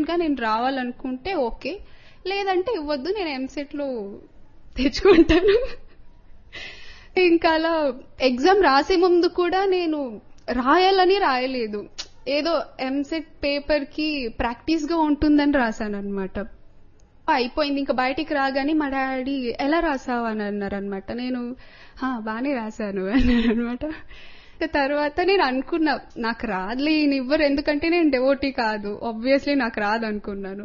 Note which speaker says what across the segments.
Speaker 1: గా నేను రావాలనుకుంటే ఓకే లేదంటే ఇవ్వద్దు నేను ఎంసెట్ లో తెచ్చుకుంటాను ఇంకా అలా ఎగ్జామ్ రాసే ముందు కూడా నేను రాయాలని రాయలేదు ఏదో ఎంసెట్ పేపర్ కి ప్రాక్టీస్ గా ఉంటుందని రాశాను అనమాట అయిపోయింది ఇంకా బయటికి రాగానే మా డాడీ ఎలా రాసావు అని అన్నారు అనమాట నేను "హా, బానే రాశాను అన్నాను అనమాట తర్వాత నేను అనుకున్నా నాకు రాదులే ఈయన ఇవ్వరు ఎందుకంటే నేను డెవోటీ కాదు ఆబ్వియస్లీ నాకు రాదు అనుకున్నాను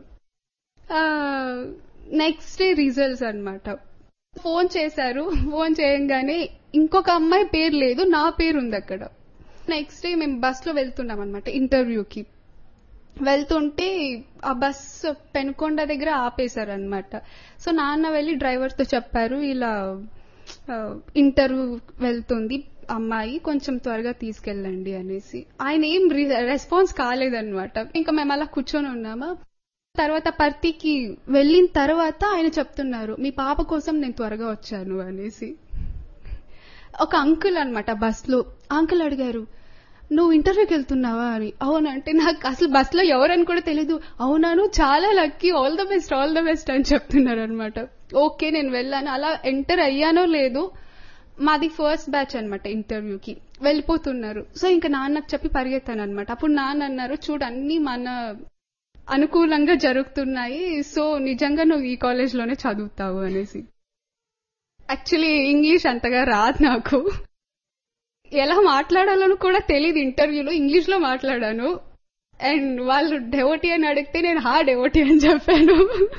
Speaker 1: నెక్స్ట్ డే రిజల్ట్స్ అన్నమాట ఫోన్ చేశారు ఫోన్ చేయంగానే ఇంకొక అమ్మాయి పేరు లేదు నా పేరు ఉంది అక్కడ నెక్స్ట్ డే మేము బస్ లో వెళ్తున్నాం అనమాట ఇంటర్వ్యూకి వెళ్తుంటే ఆ బస్ పెనుకొండ దగ్గర ఆపేశారనమాట సో నాన్న వెళ్ళి డ్రైవర్ తో చెప్పారు ఇలా ఇంటర్వ్యూ వెళ్తుంది అమ్మాయి కొంచెం త్వరగా తీసుకెళ్ళండి అనేసి ఆయన ఏం రెస్పాన్స్ కాలేదన్నమాట ఇంకా మేము అలా కూర్చొని ఉన్నామా తర్వాత పర్తికి వెళ్ళిన తర్వాత ఆయన చెప్తున్నారు మీ పాప కోసం నేను త్వరగా వచ్చాను అనేసి ఒక అంకుల్ అనమాట బస్ లో అంకుల్ అడిగారు నువ్వు ఇంటర్వ్యూకి వెళ్తున్నావా అని అవునంటే నాకు అసలు బస్ లో ఎవరని కూడా తెలీదు అవునాను చాలా lucky all the best all the best అని చెప్తున్నారు అనమాట ఓకే నేను వెళ్ళాను అలా ఎంటర్ అయ్యానో లేదు మాది ఫస్ట్ బ్యాచ్ అనమాట ఇంటర్వ్యూకి వెళ్ళిపోతున్నారు సో ఇంకా నాన్నకు చెప్పి పరిగెత్తాను అనమాట అప్పుడు నాన్న అన్నారు చూడు అన్ని మన అనుకూలంగా జరుగుతున్నాయి సో నిజంగా నువ్వు ఈ కాలేజ్ లోనే చదువుతావు అనేసి యాక్చువల్లీ ఇంగ్లీష్ అంతగా రాదు నాకు ఎలా మాట్లాడాలని కూడా తెలియదు ఇంటర్వ్యూలో ఇంగ్లీష్ లో మాట్లాడాను అండ్ వాళ్ళు డెవోటీ అని అడిగితే నేను హా డెవోటీ అని చెప్పాను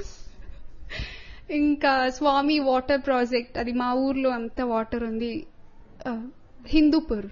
Speaker 1: ఇంకా స్వామి వాటర్ ప్రాజెక్ట్ అది మా ఊర్లో అంతా వాటర్ ఉంది ఆ, హిందూపూర్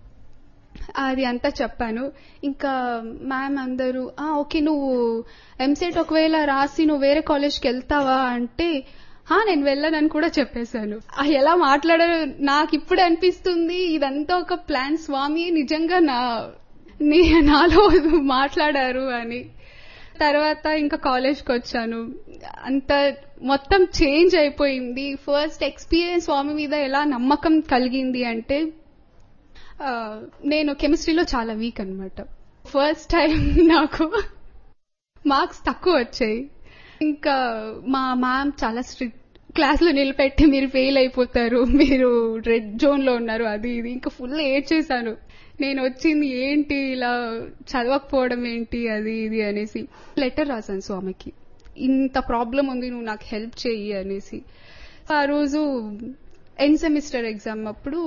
Speaker 1: అది అంతా చెప్పాను ఇంకా మ్యామ్ అందరూ "ఆ, ఓకే నువ్వు ఎంసెట్ ఒకవేళ రాసి నువ్వు వేరే కాలేజ్కి వెళ్తావా అంటే "హా, నేను వెళ్ళనని కూడా చెప్పేశాను ఆ, ఎలా మాట్లాడారు నాకు ఇప్పుడు అనిపిస్తుంది ఇదంతా ఒక ప్లాన్ స్వామి నిజంగా నా నీ- నాలో మాట్లాడారు అని తర్వాత ఇంకా కాలేజ్కి వచ్చాను అంత మొత్తం చేంజ్ అయిపోయింది ఫస్ట్ ఎక్స్పీరియన్స్ స్వామి మీద ఎలా నమ్మకం కలిగింది అంటే ఆ, నేను కెమిస్ట్రీలో చాలా వీక్ అన్నమాట ఫస్ట్ టైం నాకు మార్క్స్ తక్కువ వచ్చాయి ఇంకా మా మ్యామ్ చాలా స్ట్రిక్ట్ క్లాస్ లో నిలబెట్టి మీరు ఫెయిల్ అయిపోతారు మీరు రెడ్ జోన్ లో ఉన్నారు అది ఇది ఇంకా ఫుల్ ఏడ్చేశాను నేను వచ్చింది ఏంటి ఇలా చదవకపోవడం ఏంటి అది ఇది అనేసి లెటర్ రాశాను స్వామికి ఇంత ప్రాబ్లం ఉంది నువ్వు నాకు హెల్ప్ చెయ్యి అనేసి ఆ రోజు ఎన్ సెమిస్టర్ ఎగ్జామ్ అప్పుడు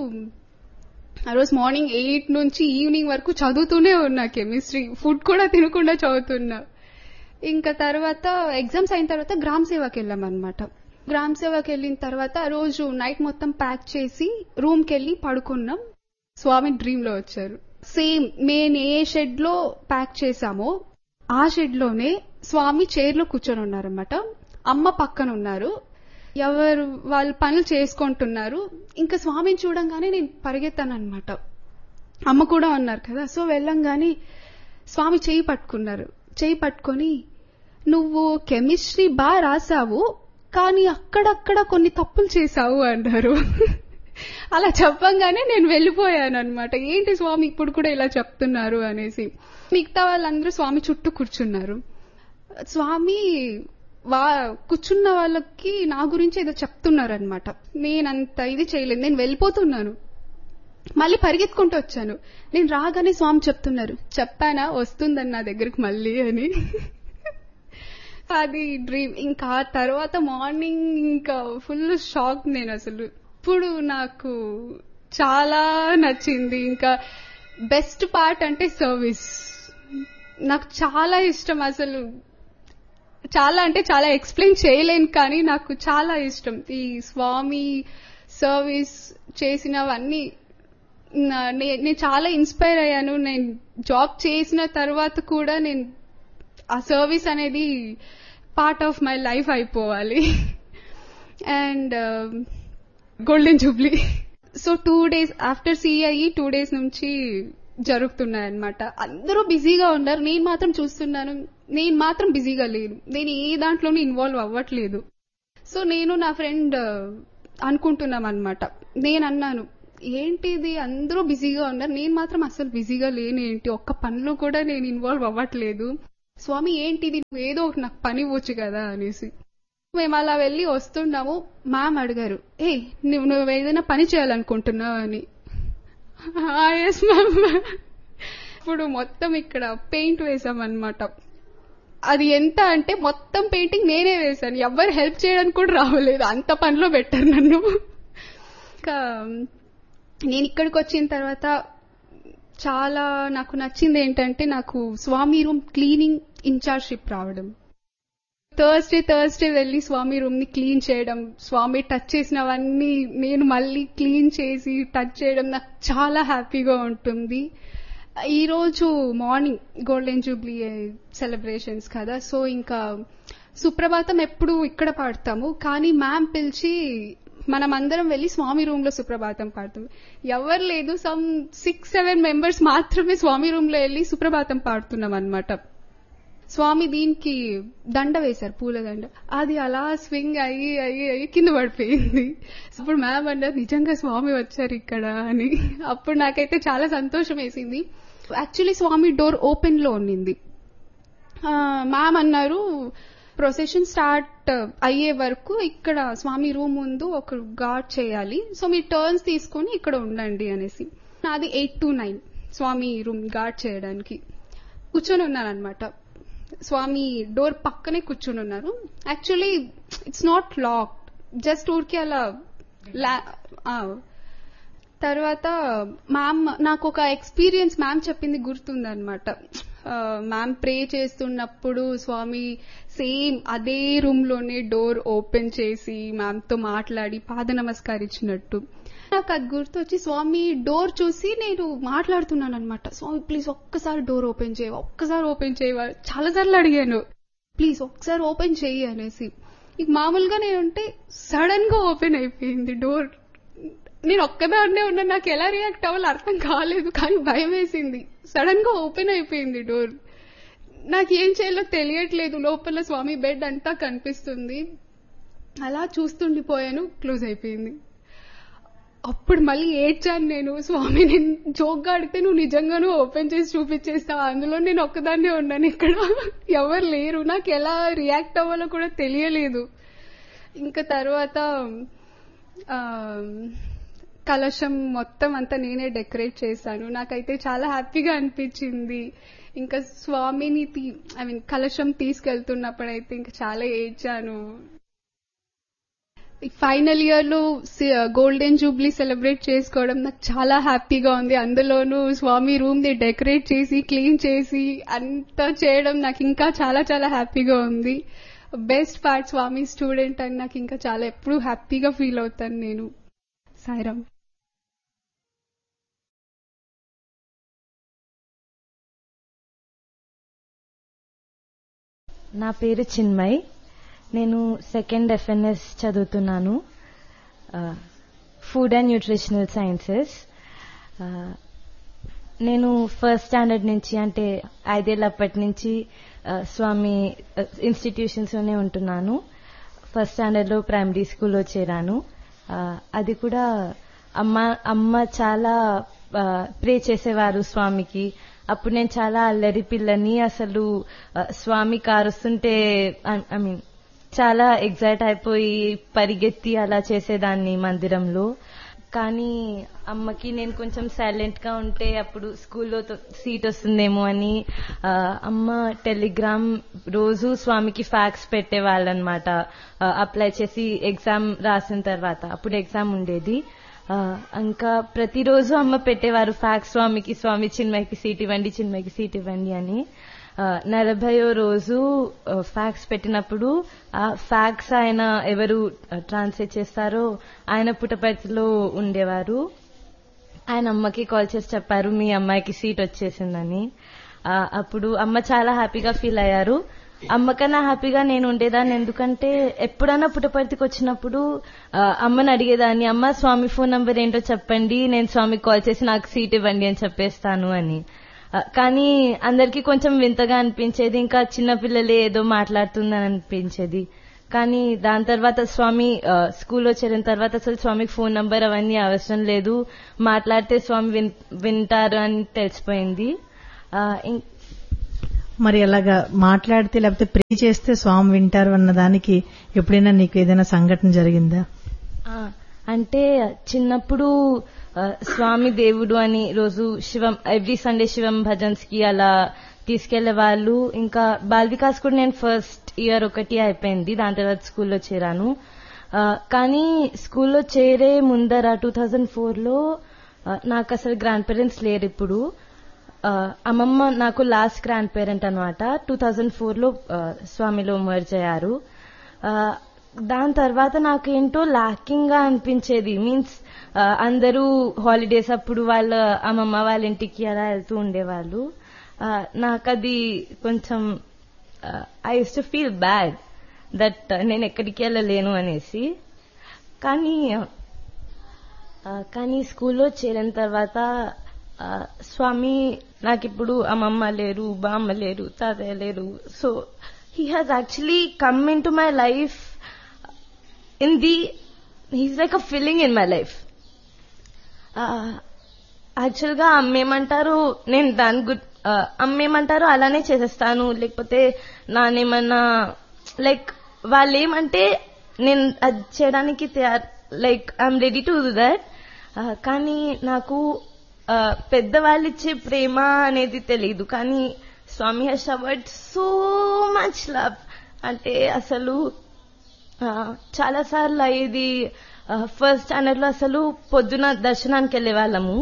Speaker 1: ఆ రోజు మార్నింగ్ ఎయిట్ నుంచి ఈవినింగ్ వరకు చదువుతూనే ఉన్నా కెమిస్ట్రీ ఫుడ్ కూడా తినకుండా చదువుతున్నా ఇంకా తర్వాత ఎగ్జామ్స్ అయిన తర్వాత గ్రామ సేవకి వెళ్ళాం అనమాట గ్రామ సేవకి వెళ్ళిన తర్వాత ఆ రోజు నైట్ మొత్తం ప్యాక్ చేసి రూమ్ కి వెళ్ళి పడుకున్నాం స్వామి డ్రీమ్ లో వచ్చారు సేమ్ మేము ఏ షెడ్ లో ప్యాక్ చేసామో ఆ షెడ్ లోనే స్వామి చైర్ లో కూర్చొని ఉన్నారన్నమాట అమ్మ పక్కన ఉన్నారు ఎవరు వాళ్ళు పనులు చేసుకుంటున్నారు ఇంకా స్వామిని చూడంగానే నేను పరిగెత్తాను అనమాట అమ్మ కూడా ఉన్నారు కదా సో వెళ్ళంగానే స్వామి చేయి పట్టుకున్నారు చేయి పట్టుకొని నువ్వు కెమిస్ట్రీ బాగా రాసావు కానీ అక్కడక్కడ కొన్ని తప్పులు చేశావు అన్నారు అలా చెప్పంగానే నేను వెళ్ళిపోయాను అనమాట ఏంటి స్వామి ఇప్పుడు కూడా ఇలా చెప్తున్నారు అనేసి మిగతా వాళ్ళందరూ స్వామి చుట్టూ కూర్చున్నారు స్వామి వా కూర్చున్న వాళ్ళకి నా గురించి ఏదో చెప్తున్నారు అనమాట నేనంత ఇది చేయలేదు నేను వెళ్ళిపోతున్నాను మళ్ళీ పరిగెత్తుకుంటూ వచ్చాను నేను రాగానే స్వామి చెప్తున్నారు చెప్పానా వస్తుందని నా దగ్గరికి మళ్ళీ అని అది డ్రీమ్ ఇంకా ఆ తర్వాత మార్నింగ్ ఇంకా ఫుల్ షాక్ నేను అసలు ఇప్పుడు నాకు చాలా నచ్చింది ఇంకా బెస్ట్ పార్ట్ అంటే సర్వీస్ నాకు చాలా ఇష్టం అసలు చాలా అంటే చాలా ఎక్స్ప్లెయిన్ చేయలేను కానీ నాకు చాలా ఇష్టం ఈ స్వామి సర్వీస్ చేసినవన్నీ నా- నే- నేను చాలా ఇన్స్పైర్ అయ్యాను నేను జాబ్ చేసిన తర్వాత కూడా నేను ఆ సర్వీస్ అనేది పార్ట్ ఆఫ్ మై లైఫ్ అయిపోవాలి and golden jubilee so two days after CI two days నుంచి జరుగుతున్నాయి అనమాట అందరూ బిజీగా ఉన్నారు నేను మాత్రం చూస్తున్నాను నేను మాత్రం బిజీగా లేను నేను ఏ దాంట్లోనూ ఇన్వాల్వ్ అవ్వట్లేదు సో నేను నా ఫ్రెండ్ అనుకుంటున్నాం అనమాట నేను అన్నాను ఏంటి ఇది అందరూ బిజీగా ఉన్నారు నేను మాత్రం అసలు బిజీగా లేను ఏంటి ఒక్క పనిలో కూడా నేను ఇన్వాల్వ్ అవ్వట్లేదు స్వామి ఏంటిది నువ్వు ఏదో ఒకటి నాకు పని ఇవ్వచ్చు కదా అనేసి మేము అలా వెళ్ళి వస్తున్నాము మ్యామ్ అడిగారు ఏ నువ్వు నువ్వు ఏదైనా పని చేయాలనుకుంటున్నావు అని ఎస్ మ్యామ్ ఇప్పుడు మొత్తం ఇక్కడ పెయింట్ వేసామన్నమాట అది ఎంత అంటే మొత్తం పెయింటింగ్ నేనే వేశాను ఎవ్వరు హెల్ప్ చేయడానికి కూడా రావలేదు అంత పనిలో పెట్టారు నన్ను ఇంకా నేను ఇక్కడికి వచ్చిన తర్వాత చాలా నాకు నచ్చింది ఏంటంటే నాకు స్వామి రూమ్ క్లీనింగ్ ఇన్ఛార్జ్షిప్ రావడం థర్స్డే థర్స్డే వెళ్ళి స్వామి రూమ్ ని క్లీన్ చేయడం స్వామి టచ్ చేసినవన్నీ నేను మళ్ళీ క్లీన్ చేసి టచ్ చేయడం నాకు చాలా హ్యాపీగా ఉంటుంది ఈ రోజు మార్నింగ్ గోల్డెన్ జూబ్లీ సెలబ్రేషన్స్ కదా సో ఇంకా సుప్రభాతం ఎప్పుడు ఇక్కడ పాడతాము కానీ మ్యామ్ పిలిచి మనం అందరం వెళ్ళి స్వామి రూమ్ లో సుప్రభాతం పాడుతాం ఎవరు లేదు సమ్ సిక్స్ సెవెన్ మెంబర్స్ మాత్రమే స్వామి రూమ్ లో వెళ్ళి సుప్రభాతం పాడుతున్నాం అనమాట స్వామి దీనికి దండ వేశారు పూల దండ అది అలా స్వింగ్ అయ్యి అయ్యి అయ్యి కింద పడిపోయింది అప్పుడు మ్యామ్ అన్నారు నిజంగా స్వామి వచ్చారు ఇక్కడ అని అప్పుడు నాకైతే చాలా సంతోషం వేసింది యాక్చువల్లీ స్వామి డోర్ ఓపెన్ లో ఉండింది మ్యామ్ అన్నారు ప్రొసెషన్ స్టార్ట్ అయ్యే వరకు ఇక్కడ స్వామి రూమ్ ముందు ఒక గార్డ్ చేయాలి సో మీరు టర్న్స్ తీసుకుని ఇక్కడ ఉండండి అనేసి నాది eight to nine Swami room guard చేయడానికి కూర్చొని ఉన్నాను అనమాట స్వామి డోర్ పక్కనే కూర్చొని ఉన్నారు actually it's not lock just ఊరికి అలా తర్వాత మ్యామ్ నాకు ఒక ఎక్స్పీరియన్స్ మ్యామ్ చెప్పింది గుర్తుందనమాట మ్యామ్ ప్రే చేస్తున్నప్పుడు స్వామి సేమ్ అదే రూమ్ లోనే డోర్ ఓపెన్ చేసి మ్యామ్ తో మాట్లాడి పాద నమస్కరించినట్టు నాకు అది గుర్తొచ్చి స్వామి డోర్ చూసి నేను మాట్లాడుతున్నాను అనమాట స్వామి ప్లీజ్ ఒక్కసారి డోర్ ఓపెన్ చేయవా ఒక్కసారి ఓపెన్ చేయవా చాలా సార్లు అడిగాను ప్లీజ్ ఒక్కసారి ఓపెన్ చెయ్యి అనేసి ఇక మామూలుగా నేనుంటే సడన్ గా ఓపెన్ అయిపోయింది డోర్ నేను ఒక్కదాన్నే ఉన్నా నాకు ఎలా రియాక్ట్ అవ్వాలో అర్థం కాలేదు కానీ భయం వేసింది సడన్ గా ఓపెన్ అయిపోయింది డోర్ నాకు ఏం చేయాలో తెలియట్లేదు లోపల స్వామి బెడ్ అంతా కనిపిస్తుంది అలా చూస్తుండిపోయాను క్లోజ్ అయిపోయింది అప్పుడు మళ్ళీ ఏడ్చాను నేను స్వామి నేను జోక్గా అడిగితే నువ్వు నిజంగానూ ఓపెన్ చేసి చూపించేస్తావు అందులో నేను ఒక్కదాన్నే ఉన్నాను ఇక్కడ ఎవరు లేరు నాకు ఎలా రియాక్ట్ అవ్వాలో కూడా తెలియలేదు ఇంకా తర్వాత కలశం మొత్తం అంతా నేనే డెకరేట్ చేశాను నాకైతే చాలా హ్యాపీగా అనిపించింది ఇంకా స్వామిని ఐ మీన్ కలశం తీసుకెళ్తున్నప్పుడైతే ఇంకా చాలా ఏడ్చాను ఫైనల్ ఇయర్ లో గోల్డెన్ జూబ్లీ సెలబ్రేట్ చేసుకోవడం నాకు చాలా హ్యాపీగా ఉంది అందులోనూ స్వామి రూమ్ ని డెకరేట్ చేసి క్లీన్ చేసి అంతా చేయడం నాకు ఇంకా చాలా చాలా హ్యాపీగా ఉంది బెస్ట్ పార్ట్ స్వామి స్టూడెంట్ అని నాకు ఇంకా చాలా ఎప్పుడు హ్యాపీగా ఫీల్ అవుతాను నేను సాయిరామ్
Speaker 2: నా పేరు చిన్మయ్ నేను సెకండ్ ఎఫ్ఎన్ఎస్ చదువుతున్నాను ఫుడ్ అండ్ న్యూట్రిషనల్ సైన్సెస్ నేను ఫస్ట్ స్టాండర్డ్ నుంచి అంటే ఐదేళ్ళప్పటి నుంచి స్వామి ఇన్స్టిట్యూషన్స్లోనే ఉంటున్నాను ఫస్ట్ స్టాండర్డ్లో ప్రైమరీ స్కూల్లో చేరాను అది కూడా అమ్మ అమ్మ చాలా ప్రే చేసేవారు స్వామికి అప్పుడు నేను చాలా అల్లరి పిల్లని అసలు స్వామి కారుస్తుంటే ఐ మీన్ చాలా ఎగ్జైట్ అయిపోయి పరిగెత్తి అలా చేసేదాన్ని మందిరంలో కానీ అమ్మకి నేను కొంచెం సైలెంట్ గా ఉంటే అప్పుడు స్కూల్లో సీట్ వస్తుందేమో అని అమ్మ టెలిగ్రామ్ రోజు స్వామికి ఫ్యాక్స్ పెట్టేవాళ్ళనమాట అప్లై చేసి ఎగ్జామ్ రాసిన తర్వాత అప్పుడు ఎగ్జామ్ ఉండేది ఇంకా ప్రతిరోజు అమ్మ పెట్టేవారు ఫ్యాక్స్ స్వామికి స్వామి చిన్మయ్యకి సీట్ ఇవ్వండి చిన్మయ్యకి సీట్ ఇవ్వండి అని నలభయో రోజు ఫ్యాక్స్ పెట్టినప్పుడు ఆ ఫ్యాక్స్ ఆయన ఎవరు ట్రాన్స్లేట్ చేస్తారో ఆయన పుటపర్తిలో ఉండేవారు ఆయన అమ్మకి కాల్ చేసి చెప్పారు మీ అమ్మాయికి సీట్ వచ్చేసిందని అప్పుడు అమ్మ చాలా హ్యాపీగా ఫీల్ అయ్యారు అమ్మకన్నా హ్యాపీగా నేను ఉండేదాన్ని ఎందుకంటే ఎప్పుడైనా పుట్టపర్తికి వచ్చినప్పుడు అమ్మని అడిగేదాన్ని అమ్మ స్వామి ఫోన్ నంబర్ ఏంటో చెప్పండి నేను స్వామికి కాల్ చేసి నాకు సీట్ ఇవ్వండి అని చెప్పేస్తాను అని కానీ అందరికి కొంచెం వింతగా అనిపించేది ఇంకా చిన్నపిల్లలే ఏదో మాట్లాడుతుందని అనిపించేది కానీ దాని తర్వాత స్వామి స్కూల్లో చేరిన తర్వాత అసలు స్వామికి ఫోన్ నంబర్ అవన్నీ అవసరం లేదు మాట్లాడితే స్వామి వింటారు అని తెలిసిపోయింది
Speaker 3: మరి అలాగా మాట్లాడితే లేకపోతే ప్రే చేస్తే స్వామి వింటారు అన్న దానికి ఎప్పుడైనా నీకు ఏదైనా సంఘటన జరిగిందా
Speaker 2: ఆ, అంటే చిన్నప్పుడు ఆ, స్వామి దేవుడు అని రోజు శివం ఎవ్రీ సండే శివం భజన్స్ కి అలా తీసుకెళ్లే వాళ్ళు ఇంకా బాల్ వికాస్ కూడా నేను ఫస్ట్ ఇయర్ ఒకటి అయిపోయింది దాని తర్వాత స్కూల్లో చేరాను ఆ, కానీ స్కూల్లో చేరే ముందర టూ థౌజండ్ ఫోర్ లో ఆ, నాకు అసలు గ్రాండ్ పేరెంట్స్ లేరు ఇప్పుడు ఆ, అమ్మమ్మ నాకు లాస్ట్ గ్రాండ్ పేరెంట్ అనమాట టూ థౌజండ్ ఫోర్ లో ఆ, స్వామిలో మర్జ్ అయ్యారు ఆ, దాని తర్వాత నాకేంటో లాకింగ్ గా అనిపించేది మీన్స్ అందరూ హాలిడేస్ అప్పుడు వాళ్ళ అమ్మమ్మ వాళ్ళ ఇంటికి అలా వెళ్తూ ఉండేవాళ్ళు ఆ, నాకు అది కొంచెం I use to feel bad that నేను ఎక్కడికి వెళ్ళలేను అనేసి కానీ ఆ, కానీ స్కూల్లో చేరిన తర్వాత ఆ, స్వామి నాకిప్పుడు అమ్మమ్మ లేరు బామ్మ లేరు తాతయ్య లేరు so he has actually come in to my life in the he's like a feeling in my life actual గా అమ్మేమంటారు నేను దాని గుడ్ అమ్మేమంటారు అలానే చేసేస్తాను లేకపోతే నానేమన్నా లైక్ వాళ్ళు ఏమంటే నేను అది చేయడానికి తయారు like I'm ready to do that కానీ నాకు ఆ, పెద్దవాళ్ళు ఇచ్చే ప్రేమ అనేది తెలియదు కానీ Swami he's showered so much love అంటే అసలు చాలా సార్లు అయ్యేది ఫస్ట్ స్టాండర్డ్ లో అసలు పొద్దున దర్శనానికి వెళ్లే వాళ్ళము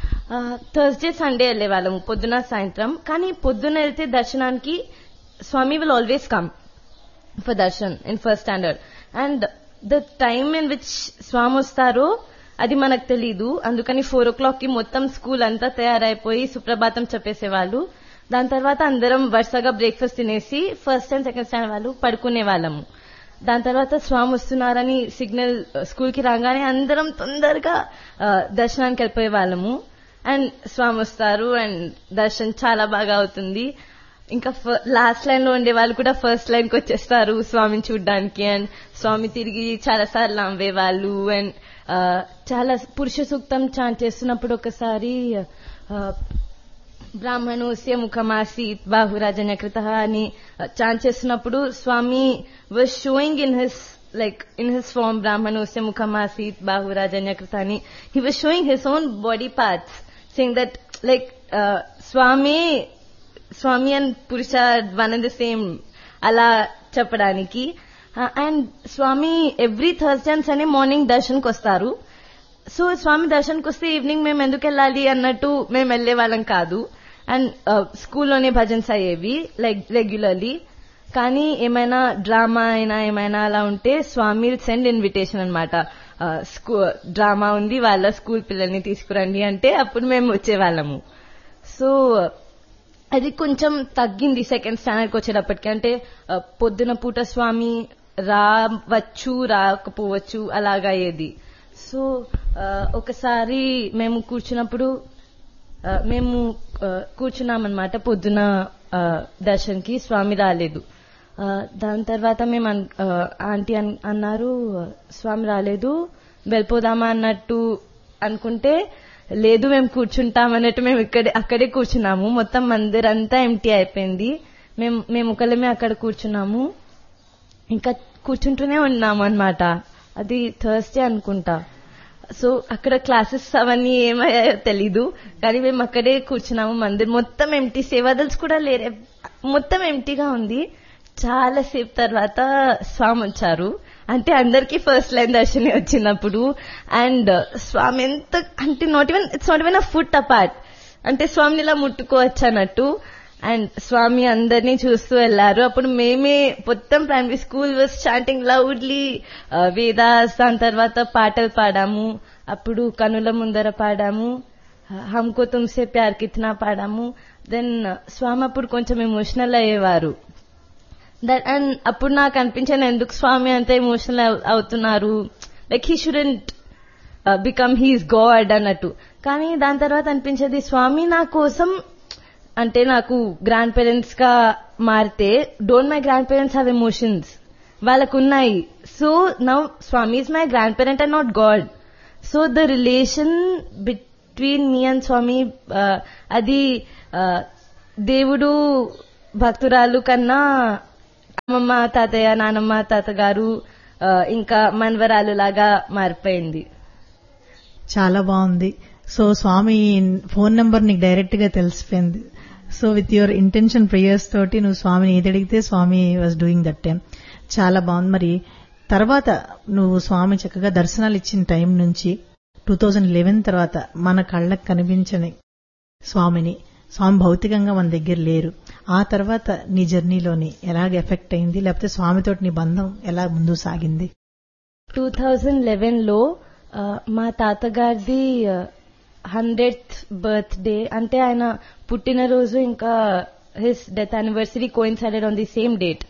Speaker 2: థర్స్డే సండే వెళ్లే వాళ్ళము పొద్దున సాయంత్రం కానీ పొద్దున వెళ్తే దర్శనానికి Swami will always come for darshan in first standard and the time in which Swami వస్తారో అది మనకు తెలీదు అందుకని ఫోర్ ఓ క్లాక్ కి మొత్తం స్కూల్ అంతా తయారైపోయి సుప్రభాతం చెప్పేసేవాళ్ళు దాని తర్వాత అందరం వరుసగా బ్రేక్ఫాస్ట్ తినేసి ఫస్ట్ అండ్ సెకండ్ స్టాండర్డ్ వాళ్ళు పడుకునే వాళ్ళము దాని తర్వాత స్వామి వస్తున్నారని సిగ్నల్ స్కూల్ కి రాగానే అందరం తొందరగా ఆ, దర్శనానికి వెళ్ళిపోయే వాళ్ళము అండ్ స్వామి వస్తారు అండ్ దర్శనం చాలా బాగా అవుతుంది ఇంకా లాస్ట్ లైన్ లో ఉండే వాళ్ళు కూడా ఫస్ట్ లైన్ కి వచ్చేస్తారు స్వామిని చూడడానికి అండ్ స్వామి తిరిగి చాలా సార్లు నవ్వే వాళ్ళు అండ్ చాలా పురుష సూక్తం చాంట్ చేస్తున్నప్పుడు ఒకసారి ఆ, బ్రాహ్మణోస్య ముఖమాసీత్ బాహురాజన్యకృత అని చాంట్ చేస్తున్నప్పుడు Swami was showing in his like in his form బ్రాహ్మణోస్య ముఖమాసీత్ బాహురాజన్యకృత అని he was showing his own body parts saying that like Swami Swami and పురుష వన్ అండ్ ద సేమ్ అలా చెప్పడానికి and Swami every Thursday and Sunday morning దర్శన్కి వస్తారు సో స్వామి దర్శన్కి వస్తే ఈవినింగ్ మేము ఎందుకు వెళ్ళాలి అన్నట్టు మేము వెళ్లే వాళ్ళం కాదు అండ్ స్కూల్లోనే భజన్స్ అయ్యేవి లైక్ రెగ్యులర్లీ కానీ ఏమైనా డ్రామా అయినా ఏమైనా అలా ఉంటే స్వామి సెండ్ ఇన్విటేషన్ అనమాట స్కూ డ్రామా ఉంది వాళ్ళ స్కూల్ పిల్లల్ని తీసుకురండి అంటే అప్పుడు మేము వచ్చేవాళ్ళము సో అది కొంచెం తగ్గింది సెకండ్ స్టాండర్డ్కి వచ్చేటప్పటికి అంటే ఆ, పొద్దున పూట స్వామి రావచ్చు రాకపోవచ్చు అలాగా అయ్యేది సో ఆ, ఒకసారి మేము కూర్చున్నప్పుడు ఆ, మేము ఆ, కూర్చున్నామన్నమాట పొద్దున ఆ, దర్శన్కి స్వామి రాలేదు ఆ, దాని తర్వాత మేము అన్- ఆ, ఆంటీ అన్- అన్నారు స్వామి రాలేదు వెళ్ళిపోదామా అన్నట్టు అనుకుంటే లేదు మేము కూర్చుంటాం అన్నట్టు మేము ఇక్కడే అక్కడే కూర్చున్నాము మొత్తం మందిరంతా ఎంటీ అయిపోయింది మేము మేము ఒకళ్ళమే అక్కడ కూర్చున్నాము ఇంకా కూర్చుంటూనే ఉన్నాము అన్నమాట అది థర్స్డే అనుకుంటా సో అక్కడ క్లాసెస్ అవన్నీ ఏమయ్యాయో తెలీదు కానీ మేము అక్కడే కూర్చున్నాము మందిర్ మొత్తం ఎంటీ సేవాదల్స్ కూడా లేరే మొత్తం ఎంటీగా ఉంది చాలా సేపు తర్వాత స్వామి వచ్చారు అంటే అందరికీ ఫస్ట్ లైన్ దర్శనం వచ్చినప్పుడు అండ్ స్వామి ఎంత అంటే not even it's not even a foot apart అంటే స్వామిని ఇలా ముట్టుకోవచ్చు అన్నట్టు అండ్ స్వామి అందరినీ చూస్తూ వెళ్లారు అప్పుడు మేమే మొత్తం primary school was chanting loudly Vedas దాని తర్వాత పాటలు పాడాము అప్పుడు కనుల ముందర పాడాము హమ్కో తుమ్సే ప్యార్ కిత్నా పాడాము దెన్ స్వామి అప్పుడు కొంచెం ఎమోషనల్ అయ్యేవారు దట్ అండ్ అప్పుడు నాకు అనిపించాను ఎందుకు స్వామి అంత ఎమోషనల్ అవుతున్నారు like he shouldn't become he's God అన్నట్టు కానీ దాని తర్వాత అనిపించేది స్వామి నా కోసం అంటే నాకు గ్రాండ్ పేరెంట్స్ గా మారితే don't my grand parents have emotions వాళ్ళకు ఉన్నాయి so now Swami is my grand parent and not God so the relation between me and Swami ఆ, అది ఆ, దేవుడు భక్తురాలు కన్నా అమ్మమ్మ తాతయ్య నానమ్మ తాతగారు ఆ, ఇంకా మనవరాలు లాగా మారిపోయింది
Speaker 3: చాలా బాగుంది సో స్వామి ఫోన్ నంబర్ నీకు డైరెక్ట్ గా తెలిసిపోయింది so with your intention prayers తోటి నువ్వు స్వామిని ఏది అడిగితే Swami was doing that time చాలా బాగుంది మరి తర్వాత నువ్వు స్వామి చక్కగా దర్శనాలు ఇచ్చిన టైం నుంచి టూ థౌజండ్ లెవెన్ తర్వాత మన కళ్ళకు కనిపించని స్వామిని స్వామి భౌతికంగా మన దగ్గర లేరు ఆ తర్వాత నీ జర్నీలోని ఎలాగ ఎఫెక్ట్ అయింది లేకపోతే స్వామితోటి నీ బంధం ఎలా ముందుకు సాగింది
Speaker 2: టూ థౌజండ్ లెవెన్ లో ఆ, మా తాతగారిది హండ్రెడ్ బర్త్డే అంటే ఆయన పుట్టినరోజు ఇంకా his death anniversary coincided on the same date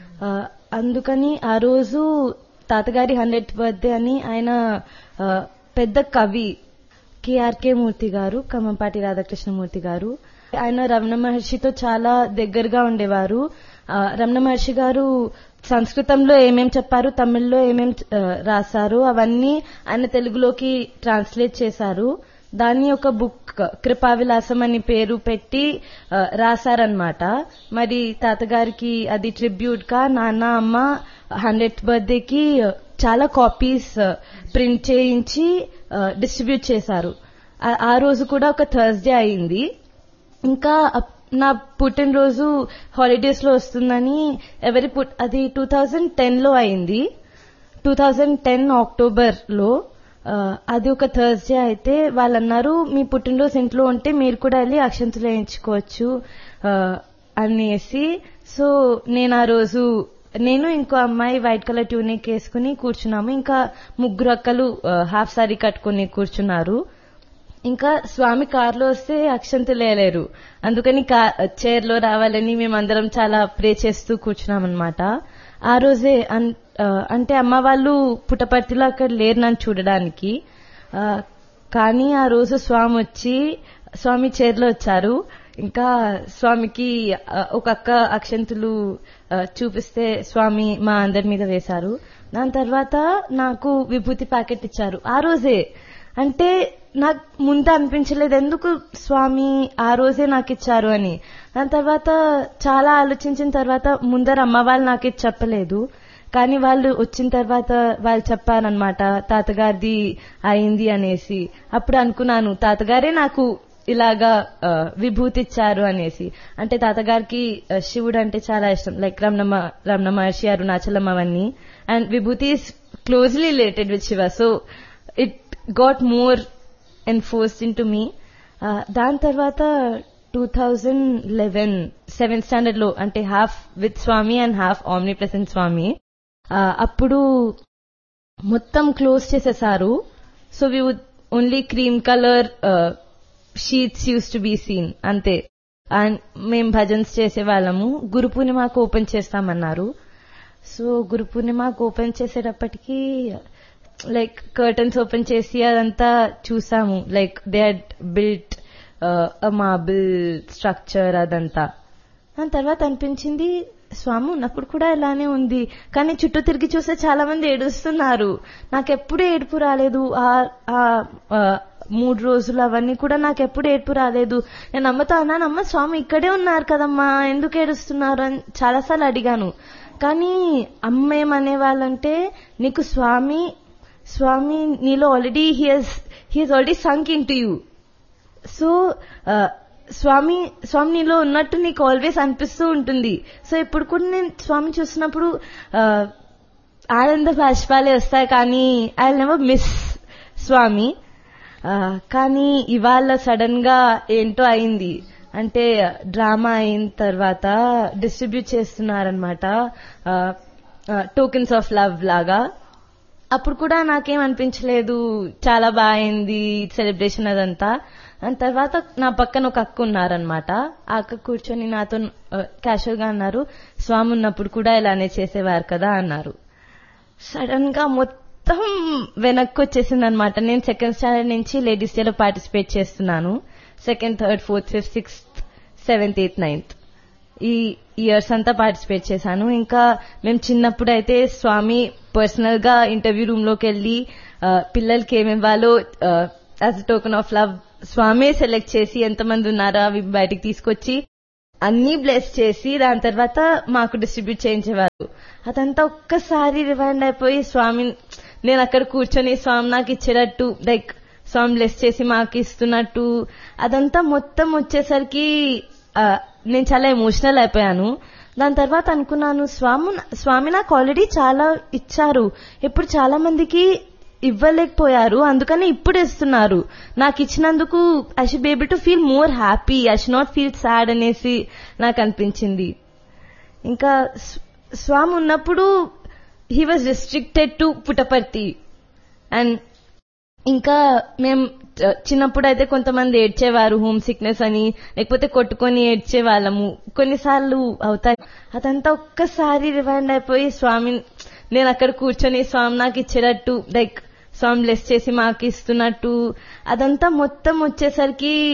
Speaker 2: అందుకని ఆ రోజు తాతగారి హండ్రెడ్ బర్త్డే అని ఆయన ఆ, పెద్ద కవి కేఆర్కే మూర్తి గారు ఖమ్మంపాటి రాధాకృష్ణమూర్తి గారు ఆయన రమణ మహర్షితో చాలా దగ్గరగా ఉండేవారు ఆ, రమణ మహర్షి గారు సంస్కృతంలో ఏమేం చెప్పారు తమిళ్లో ఏమేం ఆ, రాశారు అవన్నీ ఆయన తెలుగులోకి ట్రాన్స్లేట్ చేశారు దాన్ని ఒక బుక్ కృపావిలాసం అని పేరు పెట్టి ఆ, రాశారనమాట మరి తాతగారికి అది ట్రిబ్యూట్ గా నాన్న అమ్మ హండ్రెడ్ బర్త్డేకి చాలా కాపీస్ ప్రింట్ చేయించి డిస్ట్రిబ్యూట్ చేశారు ఆ- ఆ రోజు కూడా ఒక థర్స్డే అయింది ఇంకా అప్- నా పుట్టినరోజు హాలిడేస్ లో వస్తుందని ఎవరి పుట్ అది టూ థౌజండ్ టెన్ లో అయింది టూ థౌజండ్ టెన్ అక్టోబర్ లో ఆ, అది ఒక థర్స్డే అయితే వాళ్ళు అన్నారు మీ పుట్టినరోజు ఇంట్లో ఉంటే మీరు కూడా వెళ్ళి అక్షంతులు వేయించుకోవచ్చు ఆ, అనేసి సో నేను ఆ రోజు నేను ఇంకో అమ్మాయి వైట్ కలర్ ట్యూనిక్ వేసుకుని కూర్చున్నాము ఇంకా ముగ్గురు అక్కలు హాఫ్ సారీ కట్టుకుని కూర్చున్నారు ఇంకా స్వామి కారులో వస్తే అక్షంతలు వేయలేరు అందుకని చైర్ లో రావాలని మేమందరం చాలా ప్రే చేస్తూ కూర్చున్నాం అనమాట ఆ రోజే అన్- ఆ, అంటే అమ్మ వాళ్ళు పుట్టపర్తిలో అక్కడ లేరు నన్ను చూడడానికి ఆ, కానీ ఆ రోజు స్వామి వచ్చి స్వామి చైర్లో వచ్చారు ఇంకా స్వామికి ఆ, ఒక అక్క అక్షంతులు ఆ, చూపిస్తే స్వామి మా అందరి మీద వేశారు దాని తర్వాత నాకు విభూతి ప్యాకెట్ ఇచ్చారు ఆ రోజే అంటే నాకు ముందు అనిపించలేదు ఎందుకు స్వామి ఆ రోజే నాకు ఇచ్చారు అని దాని తర్వాత చాలా ఆలోచించిన తర్వాత ముందర అమ్మ వాళ్ళు నాకు ఇది చెప్పలేదు కానీ వాళ్ళు వచ్చిన తర్వాత వాళ్ళు చెప్పారనమాట తాతగారిది అయింది అనేసి అప్పుడు అనుకున్నాను తాతగారే నాకు ఇలాగా ఆ, విభూతి ఇచ్చారు అనేసి అంటే తాతగారికి ఆ, శివుడు అంటే చాలా ఇష్టం లైక్ రమణ రమణ మహర్షి అరుణాచలం అవన్నీ and vibhuti is closely related with Shiva so it got more enforced in to me దాని తర్వాత two thousand eleven seventh standard లో అంటే half with Swami and half omnipresent Swami ఆ, అప్పుడు మొత్తం క్లోజ్ చేసేసారు so we would only cream colour sheets use to be seen అంతే and మేము భజన్స్ చేసేవాళ్ళము గురు పూర్ణిమకు ఓపెన్ చేస్తామన్నారు సో గురు పూర్ణిమకు ఓపెన్ చేసేటప్పటికి లైక్ కర్టన్స్ ఓపెన్ చేసి అదంతా చూసాము like they had built marble structure అదంతా దాని తర్వాత అనిపించింది స్వామి ఉన్నప్పుడు కూడా ఇలానే ఉంది కానీ చుట్టూ తిరిగి చూస్తే చాలా మంది ఏడుస్తున్నారు నాకెప్పుడు ఏడుపు రాలేదు ఆ ఆ, ఆ, మూడు రోజులు అవన్నీ కూడా నాకెప్పుడు ఏడుపు రాలేదు నేను అమ్మతో అన్నాను అమ్మ స్వామి ఇక్కడే ఉన్నారు కదమ్మా ఎందుకు ఏడుస్తున్నారు అని చాలాసార్లు అడిగాను కానీ అమ్మ ఏమనే వాళ్ళంటే నీకు స్వామి స్వామి నీలో already he's he's already sunk in to you so ఆ, స్వామి స్వామి నీలో ఉన్నట్టు నీకు ఆల్వేస్ అనిపిస్తూ ఉంటుంది సో ఇప్పుడు కూడా నేను స్వామి చూసినప్పుడు ఆ, ఆనంద బాష్పాలే వస్తాయి కానీ ఐ నెవర్ మిస్ స్వామి ఆ, కానీ ఇవాళ సడన్ గా ఏంటో అయింది అంటే డ్రామా అయిన తర్వాత డిస్ట్రిబ్యూట్ చేస్తున్నారనమాట టోకెన్స్ ఆఫ్ లవ్ లాగా అప్పుడు కూడా నాకేం అనిపించలేదు చాలా బాగా అయింది సెలబ్రేషన్ అదంతా దాని తర్వాత నా పక్కన ఒక అక్క ఉన్నారనమాట ఆ అక్క కూర్చొని నాతో క్యాషువల్ గా అన్నారు స్వామి ఉన్నప్పుడు కూడా ఇలానే చేసేవారు కదా అన్నారు సడన్ గా మొత్తం వెనక్కి వచ్చేసింది అనమాట నేను సెకండ్ స్టాండర్డ్ నుంచి లేడీస్ డేలో పార్టిసిపేట్ చేస్తున్నాను second third fourth fifth sixth seventh eighth ninth ఈ ఇయర్స్ అంతా పార్టిసిపేట్ చేశాను ఇంకా మేము చిన్నప్పుడు అయితే స్వామి పర్సనల్ గా ఇంటర్వ్యూ రూమ్ లోకి వెళ్ళి ఆ, పిల్లలకి ఏమేమి ఇవ్వాలో as token of love Swami select చేసి ఎంతమంది ఉన్నారో అవి బయటికి తీసుకొచ్చి అన్ని బ్లెస్ చేసి దాని తర్వాత మాకు డిస్ట్రిబ్యూట్ చేయించేవారు అదంతా ఒక్కసారి రివైండ్ అయిపోయి స్వామి నేను అక్కడ కూర్చొని స్వామి నాకు ఇచ్చేటట్టు లైక్ స్వామి బ్లెస్ చేసి మాకు ఇస్తున్నట్టు అదంతా మొత్తం వచ్చేసరికి ఆ, నేను చాలా ఎమోషనల్ అయిపోయాను దాని తర్వాత అనుకున్నాను స్వామి స్వామి నాకు ఆల్రెడీ చాలా ఇచ్చారు ఇప్పుడు చాలా మందికి ఇవ్వలేకపోయారు అందుకని ఇప్పుడు ఇస్తున్నారు నాకు ఇచ్చినందుకు I should be able to feel more happy I should not feel sad అనేసి నాకు అనిపించింది ఇంకా స్వ- స్వామి ఉన్నప్పుడు he was restricted to Puttaparthi అండ్ ఇంకా మేం చ- చిన్నప్పుడు అయితే కొంతమంది ఏడ్చేవారు హోమ్ సిక్నెస్ అని లేకపోతే కొట్టుకొని ఏడ్చే వాళ్ళము కొన్నిసార్లు అవుతాయి అదంతా ఒక్కసారి రివైండ్ అయిపోయి స్వామి నేను అక్కడ కూర్చొని స్వామి నాకు ఇచ్చేటట్టు లైక్ స్వామి బ్లెస్ చేసి మాకు ఇస్తున్నట్టు అదంతా మొత్తం వచ్చేసరికి